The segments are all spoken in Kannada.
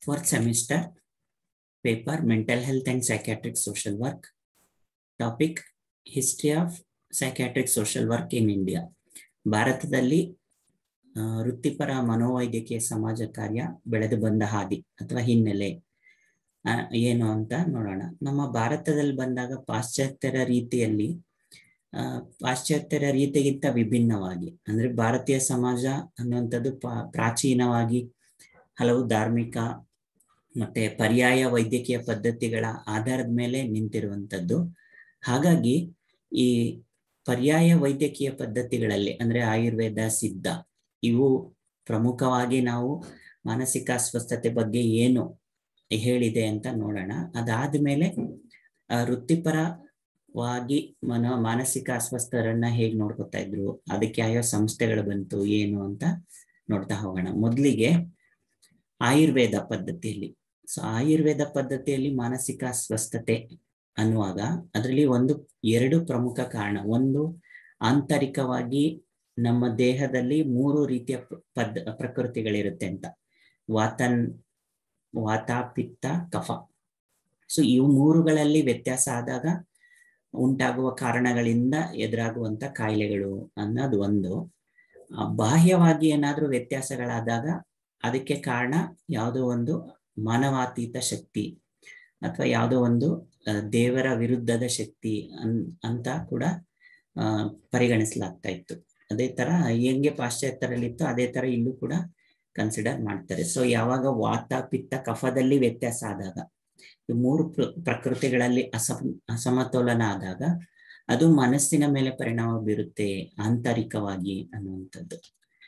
fourth semester paper mental health and psychiatric social work topic history of psychiatric social work in india ಭಾರತದಲ್ಲಿ ಆ, ವೃತ್ತಿಪರ ಮನೋವೈದ್ಯಕೀಯ ಸಮಾಜ ಕಾರ್ಯ ಬೆಳೆದು ಬಂದ ಹಾದಿ ಅಥವಾ ಹಿನ್ನೆಲೆ ಆ, ಏನು ಅಂತ ನೋಡೋಣ ನಮ್ಮ ಭಾರತದಲ್ಲಿ ಬಂದಾಗ ಪಾಶ್ಚಾತ್ಯರ ರೀತಿಯಲ್ಲಿ ಆ, ಪಾಶ್ಚಾತ್ಯರ ರೀತಿಗಿಂತ ವಿಭಿನ್ನವಾಗಿ ಅಂದ್ರೆ ಭಾರತೀಯ ಸಮಾಜ ಅನ್ನುವಂಥದ್ದು ಪಾ- ಪ್ರಾಚೀನವಾಗಿ ಹಲವು ಧಾರ್ಮಿಕ ಮತ್ತೆ ಪರ್ಯಾಯ ವೈದ್ಯಕೀಯ ಪದ್ಧತಿಗಳ ಆಧಾರದ ಮೇಲೆ ನಿಂತಿರುವಂಥದ್ದು ಹಾಗಾಗಿ ಈ ಪರ್ಯಾಯ ವೈದ್ಯಕೀಯ ಪದ್ಧತಿಗಳಲ್ಲಿ ಅಂದ್ರೆ ಆಯುರ್ವೇದ ಸಿದ್ಧ ಇವು ಪ್ರಮುಖವಾಗಿ ನಾವು ಮಾನಸಿಕ ಅಸ್ವಸ್ಥತೆ ಬಗ್ಗೆ ಏನು ಹೇಳಿದೆ ಅಂತ ನೋಡೋಣ ಅದಾದ್ಮೇಲೆ ಆ, ವೃತ್ತಿಪರವಾಗಿ ಮನೋ ಮಾನಸಿಕ ಅಸ್ವಸ್ಥರನ್ನ ಹೇಗ್ ನೋಡ್ಕೊತಾ ಇದ್ರು ಅದಕ್ಕೆ ಯಾವ ಸಂಸ್ಥೆಗಳು ಬಂತು ಏನು ಅಂತ ನೋಡ್ತಾ ಹೋಗೋಣ ಮೊದಲಿಗೆ ಆಯುರ್ವೇದ ಪದ್ಧತಿಯಲ್ಲಿ ಸೊ ಆಯುರ್ವೇದ ಪದ್ಧತಿಯಲ್ಲಿ ಮಾನಸಿಕ ಅಸ್ವಸ್ಥತೆ ಅನ್ನುವಾಗ ಅದರಲ್ಲಿ ಒಂದು ಎರಡು ಪ್ರಮುಖ ಕಾರಣ ಒಂದು ಆಂತರಿಕವಾಗಿ ನಮ್ಮ ದೇಹದಲ್ಲಿ ಮೂರು ರೀತಿಯ ಪ- ಪದ್ ಪ್ರಕೃತಿಗಳಿರುತ್ತೆ ಅಂತ ವಾತನ್ ವಾತ ಪಿತ್ತ ಕಫ ಸೊ ಇವು ಮೂರುಗಳಲ್ಲಿ ವ್ಯತ್ಯಾಸ ಆದಾಗ ಉಂಟಾಗುವ ಕಾರಣಗಳಿಂದ ಎದುರಾಗುವಂತ ಕಾಯಿಲೆಗಳು ಅನ್ನೋದು ಒಂದು ಆ, ಬಾಹ್ಯವಾಗಿ ಏನಾದ್ರೂ ವ್ಯತ್ಯಾಸಗಳಾದಾಗ ಅದಕ್ಕೆ ಕಾರಣ ಯಾವುದೋ ಒಂದು ಮಾನವಾತೀತ ಶಕ್ತಿ ಅಥವಾ ಯಾವುದೋ ಒಂದು ಆ, ದೇವರ ವಿರುದ್ಧದ ಶಕ್ತಿ ಅನ್ ಅಂತ ಕೂಡ ಆ, ಪರಿಗಣಿಸಲಾಗ್ತಾ ಇತ್ತು ಅದೇ ತರ ಹೆಂಗೆ ಪಾಶ್ಚಾತ್ಯರಲ್ಲಿತ್ತು ಅದೇ ತರ ಇಲ್ಲೂ ಕೂಡ ಕನ್ಸಿಡರ್ ಮಾಡ್ತಾರೆ ಸೊ ಯಾವಾಗ ವಾತ ಪಿತ್ತ ಕಫದಲ್ಲಿ ವ್ಯತ್ಯಾಸ ಆದಾಗ ಈ ಮೂರು ಪ್ರ- ಪ್ರಕೃತಿಗಳಲ್ಲಿ ಅಸಮ ಅಸಮತೋಲನ ಆದಾಗ ಅದು ಮನಸ್ಸಿನ ಮೇಲೆ ಪರಿಣಾಮ ಬೀರುತ್ತೆ ಆಂತರಿಕವಾಗಿ ಅನ್ನುವಂಥದ್ದು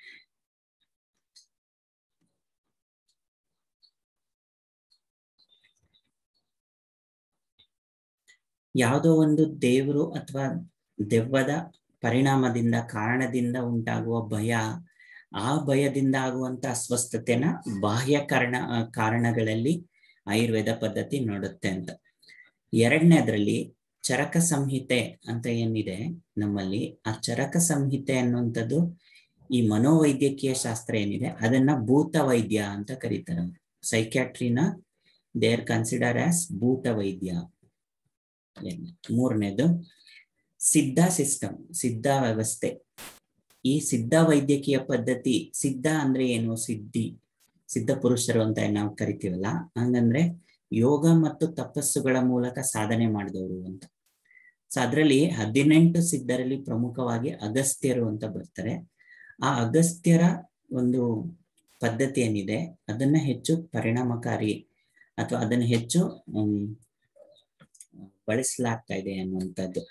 ಯಾವುದೋ ಒಂದು ದೇವರು ಅಥವಾ ದೆವ್ವದ ಪರಿಣಾಮದಿಂದ ಕಾರಣದಿಂದ ಉಂಟಾಗುವ ಭಯ ಆ ಭಯದಿಂದ ಆಗುವಂತ ಅಸ್ವಸ್ಥತೆನ ಬಾಹ್ಯ ಕಾರಣ ಆ, ಕಾರಣಗಳಲ್ಲಿ ಆಯುರ್ವೇದ ಪದ್ಧತಿ ನೋಡುತ್ತೆ ಅಂತ ಎರಡನೇದ್ರಲ್ಲಿ ಚರಕ ಸಂಹಿತೆ ಅಂತ ಏನಿದೆ ನಮ್ಮಲ್ಲಿ ಆ ಚರಕ ಸಂಹಿತೆ ಅನ್ನುವಂಥದ್ದು ಈ ಮನೋವೈದ್ಯಕೀಯ ಶಾಸ್ತ್ರ ಏನಿದೆ ಅದನ್ನ ಭೂತ ವೈದ್ಯ ಅಂತ ಕರೀತಾರೆ ಸೈಕ್ಯಾಟ್ರಿನ ದೇ ಆರ್ ಕನ್ಸಿಡರ್ ಆಸ್ ಭೂತ ವೈದ್ಯ ಮೂರನೇದು ಸಿದ್ಧ ಸಿಸ್ಟಮ್ ಸಿದ್ಧ ವ್ಯವಸ್ಥೆ ಈ ಸಿದ್ಧ ವೈದ್ಯಕೀಯ ಪದ್ಧತಿ ಸಿದ್ಧ ಅಂದ್ರೆ ಏನು ಸಿದ್ಧಿ ಸಿದ್ಧ ಪುರುಷರು ಅಂತ ನಾವು ಕರಿತೀವಲ್ಲ ಹಂಗಂದ್ರೆ ಯೋಗ ಮತ್ತು ತಪಸ್ಸುಗಳ ಮೂಲಕ ಸಾಧನೆ ಮಾಡಿದವರು ಅಂತ ಸೊ ಅದರಲ್ಲಿ ಹದಿನೆಂಟು ಸಿದ್ಧರಲ್ಲಿ ಪ್ರಮುಖವಾಗಿ ಅಗಸ್ತ್ಯರು ಅಂತ ಬರ್ತಾರೆ ಆ ಅಗಸ್ತ್ಯರ ಒಂದು ಪದ್ಧತಿ ಏನಿದೆ ಅದನ್ನ ಹೆಚ್ಚು ಪರಿಣಾಮಕಾರಿ ಅಥವಾ ಅದನ್ನ ಹೆಚ್ಚು ಹ್ಮ್, ಬಳಸಲಾಗ್ತಾ ಇದೆ ಅನ್ನುವಂಥದ್ದು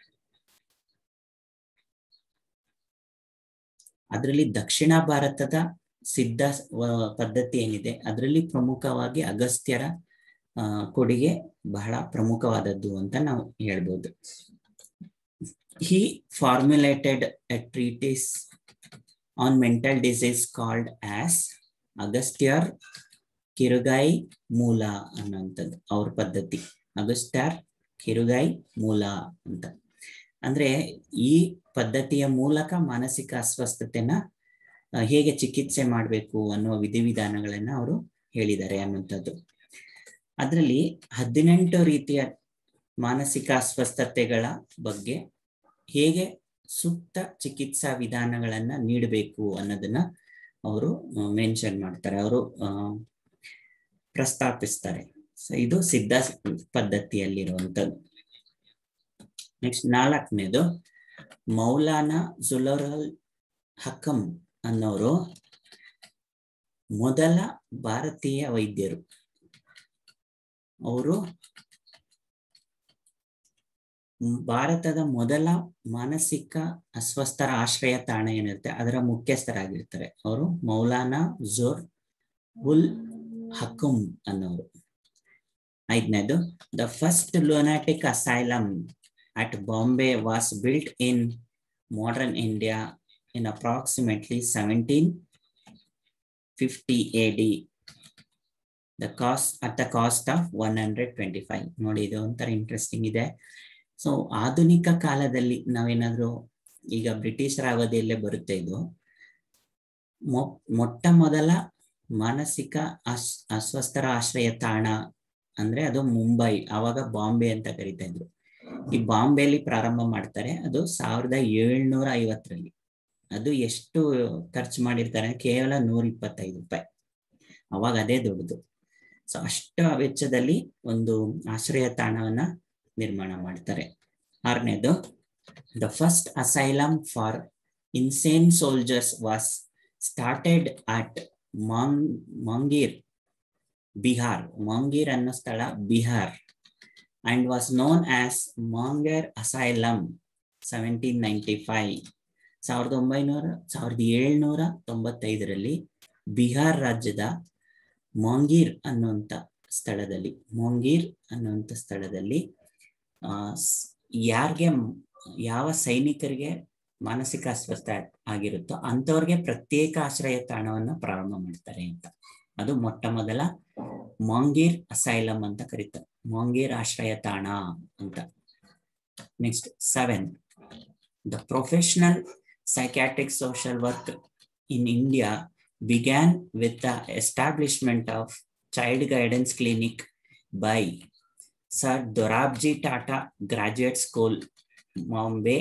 ಅದರಲ್ಲಿ ದಕ್ಷಿಣ ಭಾರತದ ಸಿದ್ಧ ವ- ಪದ್ಧತಿ ಏನಿದೆ ಅದರಲ್ಲಿ ಪ್ರಮುಖವಾಗಿ ಅಗಸ್ತ್ಯರ ಆ, ಕೊಡುಗೆ ಬಹಳ ಪ್ರಮುಖವಾದದ್ದು ಅಂತ ನಾವು ಹೇಳ್ಬೋದು he formulated a treatise on mental disease called as Agastyar Kirugai ಮೂಲ ಅನ್ನುವಂಥದ್ದು ಅವ್ರ ಪದ್ಧತಿ ಅಗಸ್ತ್ಯರ್ ಕಿರುಗಾಯಿ ಮೂಲ ಅಂತ ಅಂದ್ರೆ ಈ ಪದ್ಧತಿಯ ಮೂಲಕ ಮಾನಸಿಕ ಅಸ್ವಸ್ಥತೆನ ಆ, ಹೇಗೆ ಚಿಕಿತ್ಸೆ ಮಾಡಬೇಕು ಅನ್ನೋ ವಿಧಿವಿಧಾನಗಳನ್ನ ಅವರು ಹೇಳಿದ್ದಾರೆ ಅನ್ನುವಂಥದ್ದು ಅದರಲ್ಲಿ ಹದಿನೆಂಟು ರೀತಿಯ ಮಾನಸಿಕ ಅಸ್ವಸ್ಥತೆಗಳ ಬಗ್ಗೆ ಹೇಗೆ ಸೂಕ್ತ ಚಿಕಿತ್ಸಾ ವಿಧಾನಗಳನ್ನ ನೀಡಬೇಕು ಅನ್ನೋದನ್ನ ಅವರು ಮೆನ್ಷನ್ ಮಾಡ್ತಾರೆ ಅವರು ಪ್ರಸ್ತಾಪಿಸ್ತಾರೆ ಸೊ ಇದು ಸಿದ್ಧ ಪದ್ಧತಿಯಲ್ಲಿರುವಂಥದ್ದು ನೆಕ್ಸ್ಟ್ ನಾಲ್ಕನೇದು ಮೌಲಾನಾ ಜುಲರಲ್ ಹಕಂ ಅನ್ನೋರು ಮೊದಲ ಭಾರತೀಯ ವೈದ್ಯರು ಅವರು ಭಾರತದ ಮೊದಲ ಮಾನಸಿಕ ಅಸ್ವಸ್ಥರ ಆಶ್ರಯ ತಾಣ ಏನಿರುತ್ತೆ ಅದರ ಮುಖ್ಯಸ್ಥರಾಗಿರ್ತಾರೆ ಅವರು ಮೌಲಾನಾ ಜೋರ್ ಉಲ್ ಹಕುಂ ಅನ್ನೋರು ಐದನೇದು the first lunatic asylum at Bombay was built in modern India in approximately 1750 AD. The cost at the cost of 125. ನೋಡಿ ಇದು ಒಂಥರ ಇಂಟ್ರೆಸ್ಟಿಂಗ್ ಇದೆ ಸೊ ಆಧುನಿಕ ಕಾಲದಲ್ಲಿ ನಾವೇನಾದ್ರೂ ಈಗ ಬ್ರಿಟಿಷರ ಅವಧಿಯಲ್ಲೇ ಬರುತ್ತೆ ಇದು ಮೊ- ಮೊಟ್ಟ ಮೊದಲ ಮಾನಸಿಕ ಅಸ್ ಅಸ್ವಸ್ಥರ ಆಶ್ರಯ ತಾಣ ಅಂದ್ರೆ ಅದು ಮುಂಬೈ ಆವಾಗ ಬಾಂಬೆ ಅಂತ ಕರಿತಾ ಇದ್ರು ಈ ಬಾಂಬೆಲಿ ಪ್ರಾರಂಭ ಮಾಡ್ತಾರೆ ಅದು ಸಾವಿರದ ಏಳ್ನೂರ ಐವತ್ತರಲ್ಲಿ ಅದು ಎಷ್ಟು ಖರ್ಚು ಮಾಡಿರ್ತಾರೆ ಕೇವಲ ನೂರ ಇಪ್ಪತ್ತೈದು ರೂಪಾಯಿ ಅವಾಗ ಅದೇ ದೊಡ್ಡದು ಸೊ ಅಷ್ಟು ವೆಚ್ಚದಲ್ಲಿ ಒಂದು ಆಶ್ರಯ ತಾಣವನ್ನ ನಿರ್ಮಾಣ ಮಾಡ್ತಾರೆ ಆರನೇದು the first asylum for insane soldiers was started at ಮಾಂಗ್ ಮಾಂಗೀರ್ ಬಿಹಾರ್ ಮಾಂಗೀರ್ ಅನ್ನೋ ಸ್ಥಳ Bihar and was known as Monghyr asylum seventeen ninety five ಸಾವಿರದ ಒಂಬೈನೂರ ಸಾವಿರದ ಏಳ್ನೂರ ತೊಂಬತ್ತೈದರಲ್ಲಿ ಬಿಹಾರ್ ರಾಜ್ಯದ ಮಾಂಗೀರ್ ಅನ್ನುವಂಥ ಸ್ಥಳದಲ್ಲಿ ಮಾಂಗೀರ್ ಅನ್ನುವಂಥ ಸ್ಥಳದಲ್ಲಿ ಆ ಯಾರಿಗೆ ಯಾವ ಸೈನಿಕರಿಗೆ ಮಾನಸಿಕ ಅಸ್ವಸ್ಥ ಆಗಿರುತ್ತೋ ಅಂಥವ್ರಿಗೆ ಪ್ರತ್ಯೇಕ ಆಶ್ರಯ ತಾಣವನ್ನ ಪ್ರಾರಂಭ ಮಾಡ್ತಾರೆ ಅಂತ ಅದು ಮೊಟ್ಟ ಮೊದಲ ಮಾಂಗೀರ್ ಅಸೈಲಮ್ ಅಂತ ಕರೀತಾರೆ ಮಾಂಗೀರ್ ಆಶ್ರಯ ತಾಣ ಅಂತ next seven the professional psychiatric social work in India began with the establishment of Child Guidance Clinic by Sir Dorabji Tata Graduate School, Bombay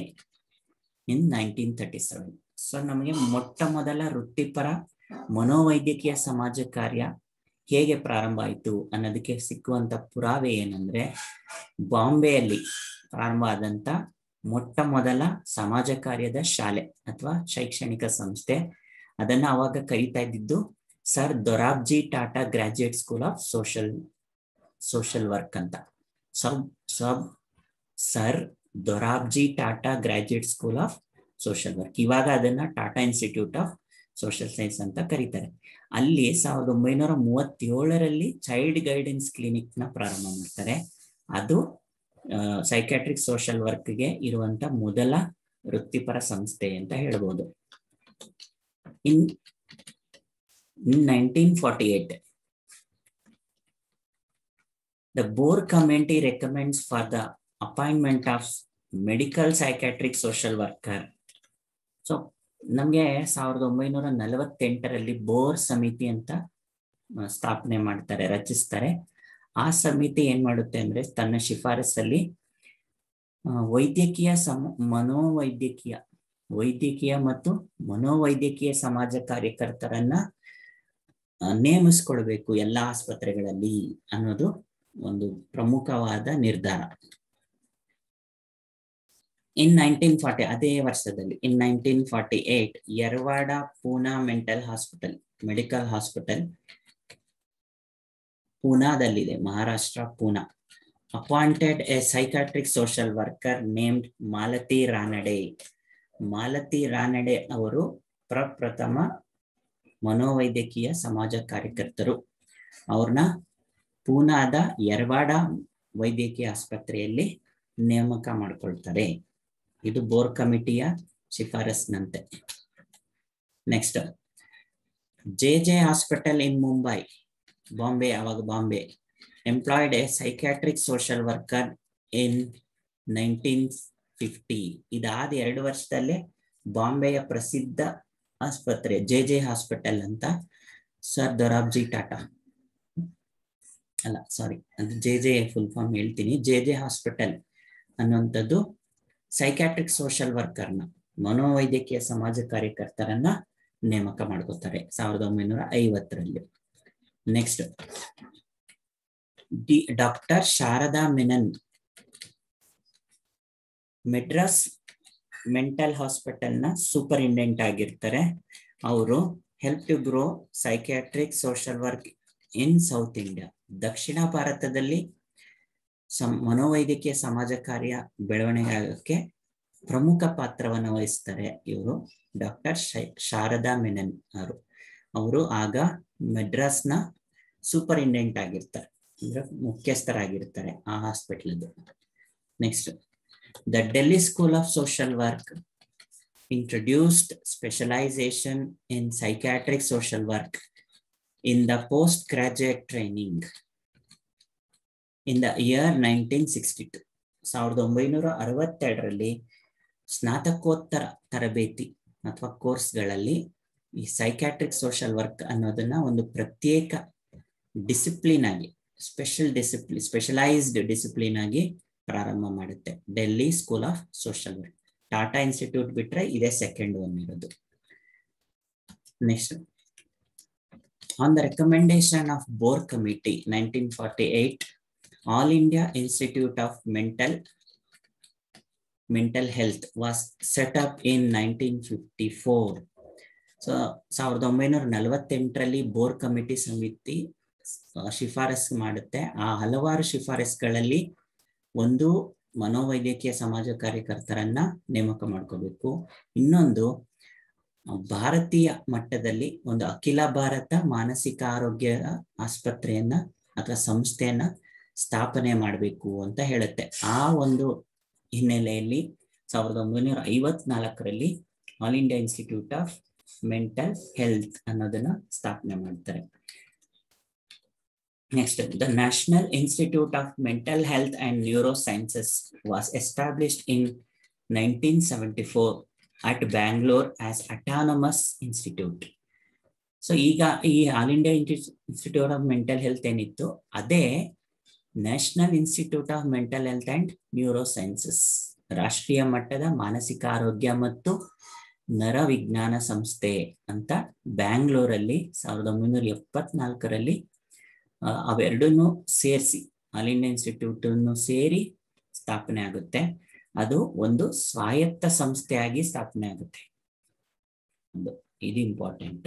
in 1937. So ನಮಗೆ ಮೊಟ್ಟ ಮೊದಲ ವೃತ್ತಿಪರ ಮನೋವೈದ್ಯಕೀಯ ಸಮಾಜ ಕಾರ್ಯ ಹೇಗೆ ಪ್ರಾರಂಭ ಆಯಿತು ಅನ್ನೋದಕ್ಕೆ ಸಿಕ್ಕುವಂತ ಪುರಾವೆ ಏನಂದ್ರೆ ಬಾಂಬೆಯಲ್ಲಿ ಪ್ರಾರಂಭ ಆದಂತ ಮೊಟ್ಟ ಮೊದಲ ಸಮಾಜ ಕಾರ್ಯದ ಶಾಲೆ ಅಥವಾ ಶೈಕ್ಷಣಿಕ ಸಂಸ್ಥೆ ಅದನ್ನ ಅವಾಗ ಕರೀತಾ ಇದ್ದಿದ್ದು sir Dorabji Tata graduate school of social social work ಅಂತ ಸಬ್ ಸಬ್ sir Dorabji Tata graduate school of social work ಇವಾಗ ಅದನ್ನ Tata institute of social science ಅಂತ ಕರೀತಾರೆ ಅಲ್ಲಿ ಸಾವಿರದ ಒಂಬೈನೂರ ಮೂವತ್ತೇಳರಲ್ಲಿ ಚೈಲ್ಡ್ ಗೈಡೆನ್ಸ್ ಕ್ಲಿನಿಕ್ ನ ಪ್ರಾರಂಭ ಮಾಡ್ತಾರೆ ಅದು ಸೈಕ್ಯಾಟ್ರಿಕ್ ಸೋಷಲ್ ವರ್ಕ್ಗೆ ಇರುವಂತ ಮೊದಲ ವೃತ್ತಿಪರ ಸಂಸ್ಥೆ ಅಂತ ಹೇಳ್ಬೋದು in in nineteen forty eight the Bhore committee recommends for the appointment of medical psychiatric social worker so ನಮಗೆ ಸಾವಿರದ ಒಂಬೈನೂರ ನಲವತ್ತೆಂಟರಲ್ಲಿ ಬೋರ್ ಸಮಿತಿ ಅಂತ ಸ್ಥಾಪನೆ ಮಾಡ್ತಾರೆ ರಚಿಸ್ತಾರೆ ಆ ಸಮಿತಿ ಏನ್ ಮಾಡುತ್ತೆ ಅಂದ್ರೆ ತನ್ನ ಶಿಫಾರಸಲ್ಲಿ ವೈದ್ಯಕೀಯ ಸಮ ಮನೋವೈದ್ಯಕೀಯ ವೈದ್ಯಕೀಯ ಮತ್ತು ಮನೋವೈದ್ಯಕೀಯ ಸಮಾಜ ಕಾರ್ಯಕರ್ತರನ್ನ ನೇಮಿಸ್ಕೊಳ್ಬೇಕು ಎಲ್ಲ ಆಸ್ಪತ್ರೆಗಳಲ್ಲಿ ಅನ್ನೋದು ಒಂದು ಪ್ರಮುಖವಾದ ನಿರ್ಧಾರ ಇನ್ ನೈನ್ಟೀನ್ ಫಾರ್ಟಿ ಅದೇ ವರ್ಷದಲ್ಲಿ in nineteen forty eight Yerawada Poona mental hospital medical hospital ಪೂನಾದಲ್ಲಿದೆ Maharashtra Poona appointed a psychiatric social worker named Malati Ranade Malati Ranade ಅವರು ಪ್ರಪ್ರಥಮ ಮನೋವೈದ್ಯಕೀಯ ಸಮಾಜ ಕಾರ್ಯಕರ್ತರು ಅವ್ರನ್ನ ಪೂನಾದ ಯರವಾಡ ವೈದ್ಯಕೀಯ ಆಸ್ಪತ್ರೆಯಲ್ಲಿ ನೇಮಕ ಮಾಡ್ಕೊಳ್ತಾರೆ ಇದು ಬೋರ್ ಕಮಿಟಿಯ ಶಿಫಾರಸ್ನಂತೆ next J J hospital in Mumbai Bombay ಅವಾಗ Bombay employed a psychiatric social worker in nineteen fifty ಇದಾದ ಎರಡು ವರ್ಷದಲ್ಲೇ ಬಾಂಬೆಯ ಪ್ರಸಿದ್ಧ ಆಸ್ಪತ್ರೆ ಜೆ ಜೆ ಹಾಸ್ಪಿಟಲ್ ಅಂತ ಸರ್ ದೊರಾಬ್ಜಿ ಟಾಟಾ ಅಲ್ಲ ಸಾರಿ ಅದು ಜೆ ಜೆ ಫುಲ್ ಫಾರ್ಮ್ ಹೇಳ್ತೀನಿ ಜೆ ಜೆ ಹಾಸ್ಪಿಟಲ್ ಅನ್ನುವಂಥದ್ದು ಸೈಕ್ಯಾಟ್ರಿಕ್ ಸೋಷಲ್ ವರ್ಕರ್ನ ಮನೋವೈದ್ಯಕೀಯ ಸಮಾಜ ಕಾರ್ಯಕರ್ತರನ್ನ ನೇಮಕ ಮಾಡ್ಕೋತಾರೆ ಸಾವಿರದ ಒಂಬೈನೂರ ಐವತ್ತರಲ್ಲಿ ನೆಕ್ಸ್ಟ್ ಡಿ ಡಾಕ್ಟರ್ ಶಾರದಾ ಮೆನನ್ ಮೆಡ್ರಾಸ್ ಮೆಂಟಲ್ ಹಾಸ್ಪಿಟಲ್ನ ಸೂಪರಿಂಟೆಂಡೆಂಟ್ ಆಗಿರ್ತಾರೆ ಅವರು help to grow psychiatric social work in south India ದಕ್ಷಿಣ ಭಾರತದಲ್ಲಿ ಸಂ ಮನೋವೈದ್ಯಕೀಯ ಸಮಾಜ ಕಾರ್ಯ ಬೆಳವಣಿಗೆ ಆಗೋಕ್ಕೆ ಪ್ರಮುಖ ಪಾತ್ರವನ್ನು ವಹಿಸ್ತಾರೆ ಇವರು ಡಾಕ್ಟರ್ ಶಾರದಾ ಮೆನನ್ ಅವರು ಅವರು ಆಗ ಮೆಡ್ರಾಸ್ನ ಸೂಪರಿಂಟೆಂಡೆಂಟ್ ಆಗಿರ್ತಾರೆ ಅಂದ್ರೆ ಮುಖ್ಯಸ್ಥರಾಗಿರ್ತಾರೆ ಆ ಹಾಸ್ಪಿಟಲ್ದು next the Delhi school of social work introduced specialisation in psychiatric social work in the post graduate training in the year nineteen sixty two ಸಾವಿರದ ಒಂಬೈನೂರ ಅರವತ್ತೆರಡರಲ್ಲಿ ಸ್ನಾತಕೋತ್ತರ ತರಬೇತಿ ಅಥವಾ ಕೋರ್ಸ್ಗಳಲ್ಲಿ ಈ ಸೈಕ್ಯಾಟ್ರಿಕ್ ಸೋಷಿಯಲ್ ವರ್ಕ್ ಅನ್ನೋದನ್ನ ಒಂದು ಪ್ರತ್ಯೇಕ ಡಿಸಿಪ್ಲಿನ್ ಆಗಿ ಸ್ಪೆಷಲ್ ಡಿಸಿಪ್ಲಿನ್ ಸ್ಪೆಷಲೈಸ್ಡ್ ಡಿಸಿಪ್ಲಿನ್ ಆಗಿ ಪ್ರಾರಂಭ ಮಾಡುತ್ತೆ Delhi school of social work Tata institute ಬಿಟ್ರೆ ಇದೇ ಸೆಕೆಂಡ್ ಒನ್ ಇರೋದು next on the recommendation of Bhore committee nineteen forty eight all India institute of mental mental health was set up in nineteen fifty four so ಸಾವಿರದ ಒಂಬೈನೂರ ನಲವತ್ತೆಂಟರಲ್ಲಿ ಬೋರ್ ಕಮಿಟಿ ಸಮಿತಿ ಶಿಫಾರಸ್ ಮಾಡುತ್ತೆ ಆ ಹಲವಾರು ಶಿಫಾರಸ್ಗಳಲ್ಲಿ ಒಂದು ಮನೋವೈದ್ಯಕೀಯ ಸಮಾಜ ಕಾರ್ಯಕರ್ತರನ್ನ ನೇಮಕ ಮಾಡ್ಕೋಬೇಕು ಇನ್ನೊಂದು ಭಾರತೀಯ ಮಟ್ಟದಲ್ಲಿ ಒಂದು ಅಖಿಲ ಭಾರತ ಮಾನಸಿಕ ಆರೋಗ್ಯ ಆಸ್ಪತ್ರೆಯನ್ನ ಅಥವಾ ಸಂಸ್ಥೆಯನ್ನ ಸ್ಥಾಪನೆ ಮಾಡಬೇಕು ಅಂತ ಹೇಳುತ್ತೆ ಆ ಒಂದು ಹಿನ್ನೆಲೆಯಲ್ಲಿ ಸಾವಿರದ ಒಂಬೈನೂರ ಐವತ್ನಾಲ್ಕರಲ್ಲಿ all India institute of mental health ಅನ್ನೋದನ್ನ ಸ್ಥಾಪನೆ ಮಾಡ್ತಾರೆ next the national institute of mental health and neuro sciences was established in nineteen seventy four at Bangalore as autonomous institute so ಈಗ ಈ all India institute of mental health ಏನಿತ್ತು ಅದೇ national institute of mental health and neuro sciences ರಾಷ್ಟ್ರೀಯ ಮಟ್ಟದ ಮಾನಸಿಕ ಆರೋಗ್ಯ ಮತ್ತು ನರ ವಿಜ್ಞಾನ ಸಂಸ್ಥೆ ಅಂತ ಬ್ಯಾಂಗ್ಳೂರಲ್ಲಿ ಸಾವಿರದ ಒಂಬೈನೂರ ಎಪ್ಪತ್ನಾಲ್ಕರಲ್ಲಿ ಅವೆರಡನ್ನು ಸೇರಿಸಿ ಆಲ್ ಇಂಡಿಯಾ ಇನ್ಸ್ಟಿಟ್ಯೂಟ್ ಸೇರಿ ಸ್ಥಾಪನೆ ಆಗುತ್ತೆ ಅದು ಒಂದು ಸ್ವಾಯತ್ತ ಸಂಸ್ಥೆಯಾಗಿ ಸ್ಥಾಪನೆ ಆಗುತ್ತೆ ಇದು important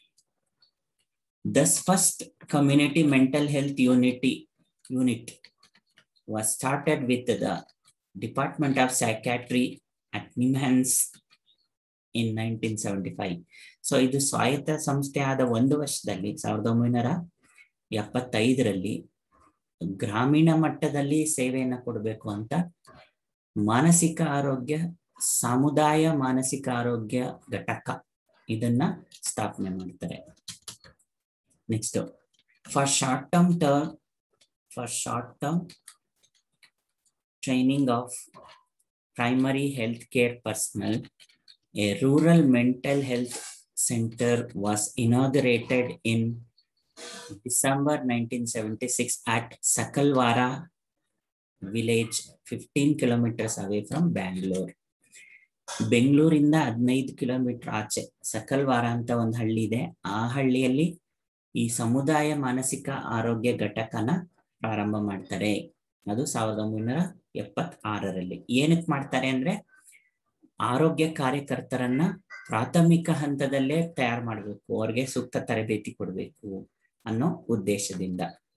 thus first community mental health unity unit was started with the department of psychiatry at NIMHANS in nineteen seventy five so ಇದು ಸ್ವಾಯತ್ತ ಸಂಸ್ಥೆ ಆದ ಒಂದು ವರ್ಷದಲ್ಲಿ ಸಾವಿರದ ಒಂಬೈನೂರ ಎಪ್ಪತ್ತೈದರಲ್ಲಿ ಗ್ರಾಮೀಣ ಮಟ್ಟದಲ್ಲಿ ಸೇವೆಯನ್ನ ಕೊಡಬೇಕು ಅಂತ ಮಾನಸಿಕ ಆರೋಗ್ಯ ಸಮುದಾಯ ಮಾನಸಿಕ ಆರೋಗ್ಯ ಘಟಕ ಇದನ್ನ ಸ್ಥಾಪನೆ ಮಾಡ್ತಾರೆ next for short term term for short term training of primary health care personnel a rural mental health centre was inaugurated in December 1976 at Sakalwara village 15 kilometers away from Bangalore. ಬೆಂಗಳೂರಿಂದ ಹದಿನೈದು ಕಿಲೋಮೀಟರ್ ಆಚೆ ಸಕಲ್ವಾರ ಅಂತ ಒಂದು ಹಳ್ಳಿ ಇದೆ ಆ ಹಳ್ಳಿಯಲ್ಲಿ ಈ ಸಮುದಾಯ ಮಾನಸಿಕ ಆರೋಗ್ಯ ಘಟಕನ ಪ್ರಾರಂಭ ಮಾಡ್ತಾರೆ ಅದು ಸಾವಿರದ ಒಂಬೈನೂರ ಎಪ್ಪತ್ ಆರರಲ್ಲಿ ಏನಕ್ಕೆ ಮಾಡ್ತಾರೆ ಅಂದ್ರೆ ಆರೋಗ್ಯ ಕಾರ್ಯಕರ್ತರನ್ನ ಪ್ರಾಥಮಿಕ ಹಂತದಲ್ಲೇ ತಯಾರು ಮಾಡಬೇಕು ಅವ್ರಿಗೆ ಸೂಕ್ತ ತರಬೇತಿ ಕೊಡಬೇಕು ಅನ್ನೋ ಉದ್ದೇಶದಿಂದ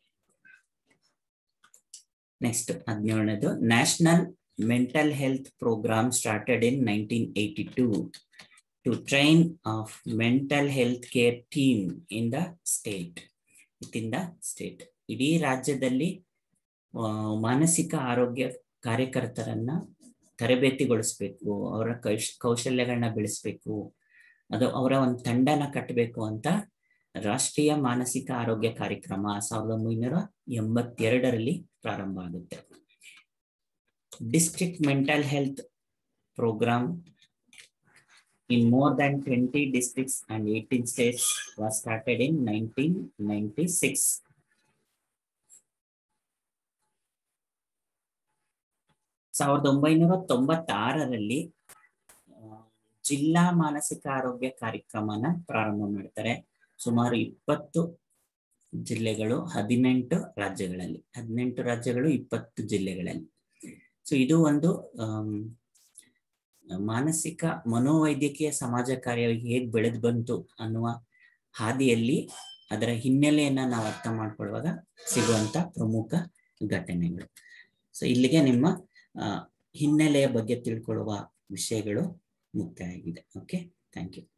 ನೆಕ್ಸ್ಟ್ ಹದಿನೇಳನೇದು national mental health programme started in nineteen eighty two to train of mental health care team in the state in the state ಇಡೀ ರಾಜ್ಯದಲ್ಲಿ ಮಾನಸಿಕ ಆರೋಗ್ಯ ಕಾರ್ಯಕರ್ತರನ್ನ ತರಬೇತಿಗೊಳಿಸ್ಬೇಕು ಅವರ ಕೌಶ್ ಕೌಶಲ್ಯಗಳನ್ನ ಬೆಳೆಸ್ಬೇಕು ಅದು ಅವರ ಒಂದು ತಂಡನ ಕಟ್ಟಬೇಕು ಅಂತ ರಾಷ್ಟ್ರೀಯ ಮಾನಸಿಕ ಆರೋಗ್ಯ ಕಾರ್ಯಕ್ರಮ ಸಾವಿರದ ಒಂಬೈನೂರ ಎಂಬತ್ತೆರಡರಲ್ಲಿ ಪ್ರಾರಂಭ ಆಗುತ್ತೆ district mental health programme in more than twenty districts and eighteen states was started in nineteen ninety six ಸಾವಿರದ ಒಂಬೈನೂರ ತೊಂಬತ್ತಾರರಲ್ಲಿ ಜಿಲ್ಲಾ ಮಾನಸಿಕ ಆರೋಗ್ಯ ಕಾರ್ಯಕ್ರಮನ ಪ್ರಾರಂಭ ಮಾಡ್ತಾರೆ ಸುಮಾರು ಇಪ್ಪತ್ತು ಜಿಲ್ಲೆಗಳು ಹದಿನೆಂಟು ರಾಜ್ಯಗಳಲ್ಲಿ ಹದಿನೆಂಟು ರಾಜ್ಯಗಳು ಇಪ್ಪತ್ತು ಜಿಲ್ಲೆಗಳಲ್ಲಿ ಸೊ ಇದು ಒಂದು ಮಾನಸಿಕ ಮನೋವೈದ್ಯಕೀಯ ಸಮಾಜ ಕಾರ್ಯ ಹೇಗ್ ಬೆಳೆದು ಬಂತು ಅನ್ನುವ ಹಾದಿಯಲ್ಲಿ ಅದರ ಹಿನ್ನೆಲೆಯನ್ನ ನಾವು ಅರ್ಥ ಮಾಡ್ಕೊಳ್ಳುವಾಗ ಸಿಗುವಂತ ಪ್ರಮುಖ ಘಟನೆಗಳು ಸೊ ಇಲ್ಲಿಗೆ ನಿಮ್ಮ ಹಿನ್ನೆಲೆಯ ಬಗ್ಗೆ ತಿಳ್ಕೊಳ್ಳುವ ವಿಷಯಗಳು ಮುಕ್ತಾಯ ಆಗಿದೆ ಓಕೆ ಥ್ಯಾಂಕ್ ಯು